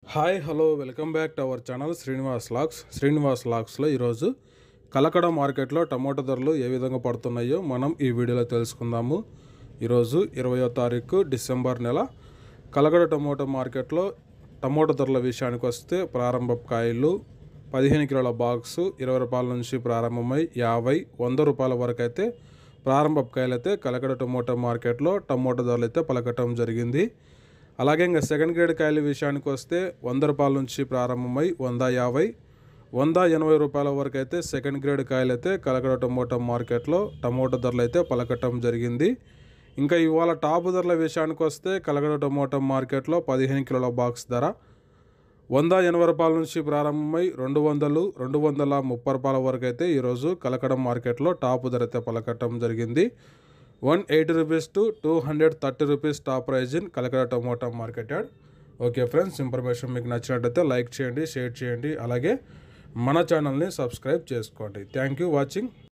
hi hello welcome back to our channel Srinivas లాక్స్ శ్రీనివాస్ లాక్స్లో ఈరోజు కలకడ మార్కెట్లో టమోటా ధరలు ఏ విధంగా పడుతున్నాయో మనం ఈ వీడియోలో తెలుసుకుందాము ఈరోజు ఇరవయో తారీఖు డిసెంబర్ నెల కలకడ టమోటా మార్కెట్లో టమోటా ధరల విషయానికి వస్తే ప్రారంభ కాయలు పదిహేను కిలోల బాక్సు ఇరవై రూపాయల నుంచి ప్రారంభమై యాభై వంద రూపాయల వరకు అయితే ప్రారంభ కాయలు అయితే కలకడ టమోటా మార్కెట్లో టమోటా ధరలు అయితే పలకటం జరిగింది అలాగే ఇంకా సెకండ్ గ్రేడ్ కాయల విషయానికి వస్తే వంద రూపాయల నుంచి ప్రారంభమై వంద యాభై వంద ఎనభై రూపాయల వరకు అయితే సెకండ్ గ్రేడ్ కాయలు అయితే కలకడ టమోటా మార్కెట్లో టమోటా ధరలు అయితే పలకటం జరిగింది ఇంకా ఇవాళ టాప్ ధరల విషయానికి వస్తే కలకడ టమోటా మార్కెట్లో పదిహేను కిలోల బాక్స్ ధర వంద ఎనభై రూపాయల నుంచి ప్రారంభమై రెండు వందలు రెండు వందల ముప్పై రూపాయల వరకు అయితే ఈరోజు కలకడ మార్కెట్లో టాప్ ధర అయితే పలకటం జరిగింది one eighty rupees to two hundred thirty rupees top price in Kalakada tomato market యాడ్ ఓకే ఫ్రెండ్స్ ఇన్ఫర్మేషన్ మీకు నచ్చినట్టయితే లైక్ చేయండి షేర్ చేయండి అలాగే మన ఛానల్ని సబ్స్క్రైబ్ చేసుకోండి థ్యాంక్ యూ వాచింగ్